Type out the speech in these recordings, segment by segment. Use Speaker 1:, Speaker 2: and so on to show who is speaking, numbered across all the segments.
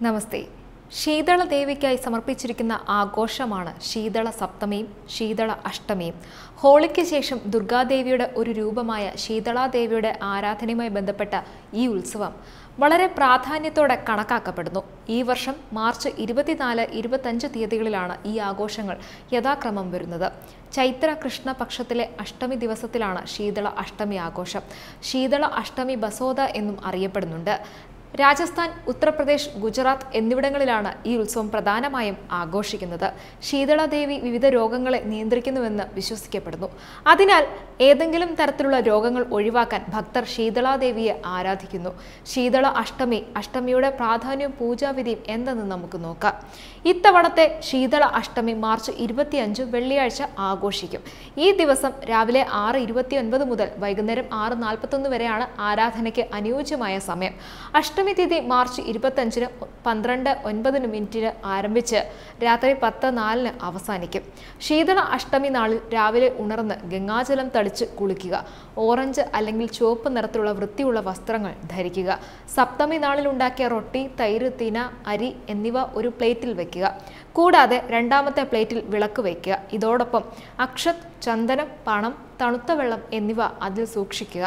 Speaker 1: നമസ്തേ ശീതള ദേവിക്കായി സമർപ്പിച്ചിരിക്കുന്ന ആഘോഷമാണ് ശീതള സപ്തമിയും ശീതള അഷ്ടമിയും ഹോളിക്ക് ശേഷം ദുർഗാദേവിയുടെ ഒരു രൂപമായ ശീതളാദേവിയുടെ ആരാധനയുമായി ബന്ധപ്പെട്ട ഈ ഉത്സവം വളരെ പ്രാധാന്യത്തോടെ കണക്കാക്കപ്പെടുന്നു ഈ വർഷം മാർച്ച് ഇരുപത്തിനാല് ഇരുപത്തഞ്ച് തീയതികളിലാണ് ഈ ആഘോഷങ്ങൾ യഥാക്രമം വരുന്നത് ചൈത്ര കൃഷ്ണപക്ഷത്തിലെ അഷ്ടമി ദിവസത്തിലാണ് ശീതള അഷ്ടമി ആഘോഷം ശീതള അഷ്ടമി ബസോദ എന്നും അറിയപ്പെടുന്നുണ്ട് രാജസ്ഥാൻ ഉത്തർപ്രദേശ് ഗുജറാത്ത് എന്നിവിടങ്ങളിലാണ് ഈ ഉത്സവം പ്രധാനമായും ആഘോഷിക്കുന്നത് ശീതളദേവി വിവിധ രോഗങ്ങളെ നിയന്ത്രിക്കുന്നുവെന്ന് വിശ്വസിക്കപ്പെടുന്നു അതിനാൽ ഏതെങ്കിലും തരത്തിലുള്ള രോഗങ്ങൾ ഒഴിവാക്കാൻ ഭക്തർ ശീതളാദേവിയെ ആരാധിക്കുന്നു ശീതള അഷ്ടമി അഷ്ടമിയുടെ പ്രാധാന്യവും പൂജാവിധിയും എന്തെന്ന് നമുക്ക് നോക്കാം ഇത്തവണത്തെ ശീതള അഷ്ടമി മാർച്ച് ഇരുപത്തിയഞ്ച് വെള്ളിയാഴ്ച ആഘോഷിക്കും ഈ ദിവസം രാവിലെ ആറ് ഇരുപത്തിയൊൻപത് മുതൽ വൈകുന്നേരം ആറ് നാൽപ്പത്തൊന്ന് വരെയാണ് ആരാധനയ്ക്ക് അനുയോജ്യമായ സമയം അഷ്ടമി തിഥി മാർച്ച് ഇരുപത്തഞ്ചിന് പന്ത്രണ്ട് ഒൻപതിന് മിനിറ്റിന് ആരംഭിച്ച് രാത്രി പത്ത് നാലിന് അവസാനിക്കും ശീതള അഷ്ടമി നാളിൽ രാവിലെ ഉണർന്ന് ഗംഗാജലം തളിച്ച് കുളിക്കുക ഓറഞ്ച് അല്ലെങ്കിൽ ചുവപ്പ് നിറത്തിലുള്ള വൃത്തിയുള്ള വസ്ത്രങ്ങൾ ധരിക്കുക സപ്തമി നാളിൽ ഉണ്ടാക്കിയ റൊട്ടി തൈര് തിന അരി എന്നിവ ഒരു പ്ലേറ്റിൽ വെക്കുക കൂടാതെ രണ്ടാമത്തെ പ്ലേറ്റിൽ വിളക്ക് വയ്ക്കുക ഇതോടൊപ്പം അക്ഷത് ചന്ദനം പണം തണുത്ത വെള്ളം എന്നിവ അതിൽ സൂക്ഷിക്കുക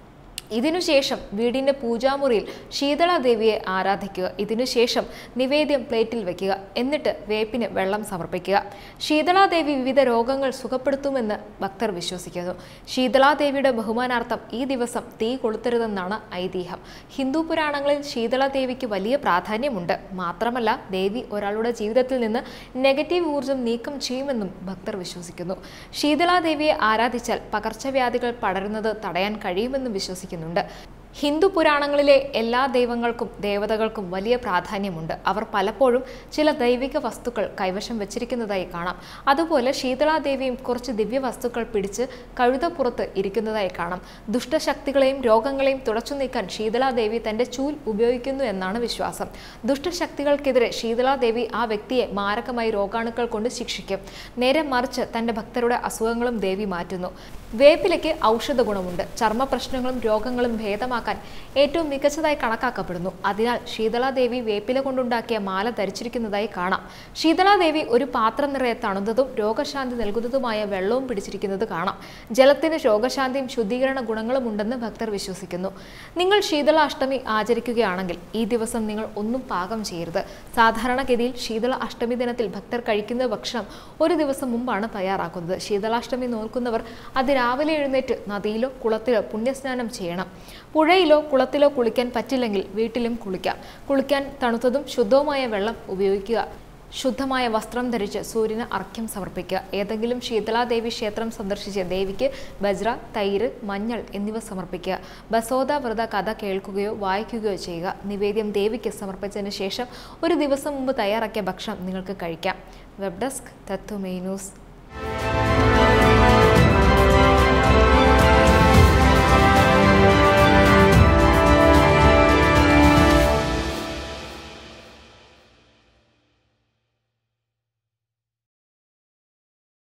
Speaker 1: ഇതിനുശേഷം വീടിൻ്റെ പൂജാമുറിയിൽ ശീതളാദേവിയെ ആരാധിക്കുക ഇതിനുശേഷം നിവേദ്യം പ്ലേറ്റിൽ വയ്ക്കുക എന്നിട്ട് വേപ്പിന് വെള്ളം സമർപ്പിക്കുക ശീതളാദേവി വിവിധ രോഗങ്ങൾ സുഖപ്പെടുത്തുമെന്ന് ഭക്തർ വിശ്വസിക്കുന്നു ശീതളാദേവിയുടെ ബഹുമാനാർത്ഥം ഈ ദിവസം തീ കൊളുത്തരുതെന്നാണ് ഐതിഹ്യം ഹിന്ദു പുരാണങ്ങളിൽ ശീതളാദേവിക്ക് വലിയ പ്രാധാന്യമുണ്ട് മാത്രമല്ല ദേവി ഒരാളുടെ ജീവിതത്തിൽ നിന്ന് നെഗറ്റീവ് ഊർജം നീക്കം ചെയ്യുമെന്നും ഭക്തർ വിശ്വസിക്കുന്നു ശീതളാദേവിയെ ആരാധിച്ചാൽ പകർച്ചവ്യാധികൾ പടരുന്നത് തടയാൻ കഴിയുമെന്നും വിശ്വസിക്കുന്നു വിശ്വസിക്കുന്നുണ്ട് ഹിന്ദു പുരാണങ്ങളിലെ എല്ലാ ദൈവങ്ങൾക്കും ദേവതകൾക്കും വലിയ പ്രാധാന്യമുണ്ട് അവർ പലപ്പോഴും ചില ദൈവിക വസ്തുക്കൾ കൈവശം വെച്ചിരിക്കുന്നതായി കാണാം അതുപോലെ ശീതളാദേവിയും കുറച്ച് ദിവ്യ വസ്തുക്കൾ പിടിച്ച് കഴുതപ്പുറത്ത് ഇരിക്കുന്നതായി കാണാം ദുഷ്ടശക്തികളെയും രോഗങ്ങളെയും തുടച്ചു നീക്കാൻ ശീതളാദേവി തന്റെ ചൂൽ ഉപയോഗിക്കുന്നു എന്നാണ് വിശ്വാസം ദുഷ്ടശക്തികൾക്കെതിരെ ശീതളാദേവി ആ വ്യക്തിയെ മാരകമായി രോഗാണുക്കൾ കൊണ്ട് ശിക്ഷിക്കും നേരെ മറിച്ച് തന്റെ ഭക്തരുടെ അസുഖങ്ങളും ദേവി മാറ്റുന്നു വേപ്പിലയ്ക്ക് ഔഷധ ഗുണമുണ്ട് ചർമ്മ പ്രശ്നങ്ങളും രോഗങ്ങളും ഭേദമാക്കാൻ ഏറ്റവും മികച്ചതായി കണക്കാക്കപ്പെടുന്നു അതിനാൽ ശീതളാദേവി വേപ്പില കൊണ്ടുണ്ടാക്കിയ മാല ധരിച്ചിരിക്കുന്നതായി കാണാം ശീതളാദേവി ഒരു പാത്രം നിറയെ തണുന്നതും രോഗശാന്തി നൽകുന്നതുമായ വെള്ളവും പിടിച്ചിരിക്കുന്നത് കാണാം ജലത്തിന് രോഗശാന്തിയും ശുദ്ധീകരണ ഗുണങ്ങളും ഉണ്ടെന്ന് ഭക്തർ വിശ്വസിക്കുന്നു നിങ്ങൾ ശീതള അഷ്ടമി ആചരിക്കുകയാണെങ്കിൽ ഈ ദിവസം നിങ്ങൾ ഒന്നും പാകം ചെയ്യരുത് സാധാരണഗതിയിൽ ശീതള അഷ്ടമി ദിനത്തിൽ ഭക്തർ കഴിക്കുന്ന ഭക്ഷണം ഒരു ദിവസം മുമ്പാണ് തയ്യാറാക്കുന്നത് ശീതളാഷ്ടമി നോക്കുന്നവർ അത് രാവിലെ എഴുന്നേറ്റ് നദിയിലോ കുളത്തിലോ പുണ്യസ്നാനം ചെയ്യണം പുഴയിലോ കുളത്തിലോ കുളിക്കാൻ പറ്റില്ലെങ്കിൽ വീട്ടിലും കുളിക്കാം കുളിക്കാൻ തണുത്തതും ശുദ്ധവുമായ വെള്ളം ഉപയോഗിക്കുക ശുദ്ധമായ വസ്ത്രം ധരിച്ച് സൂര്യന് അർഘ്യം സമർപ്പിക്കുക ഏതെങ്കിലും ശീതളാദേവി ക്ഷേത്രം സന്ദർശിച്ച് ദേവിക്ക് ബജ്ര തൈര് മഞ്ഞൾ എന്നിവ സമർപ്പിക്കുക ബസോദ വ്രത കഥ കേൾക്കുകയോ വായിക്കുകയോ ചെയ്യുക നിവേദ്യം ദേവിക്ക് സമർപ്പിച്ചതിന് ശേഷം ഒരു ദിവസം മുമ്പ് തയ്യാറാക്കിയ ഭക്ഷണം നിങ്ങൾക്ക് കഴിക്കാം വെബ് ഡെസ്ക് തത്വമേ ന്യൂസ്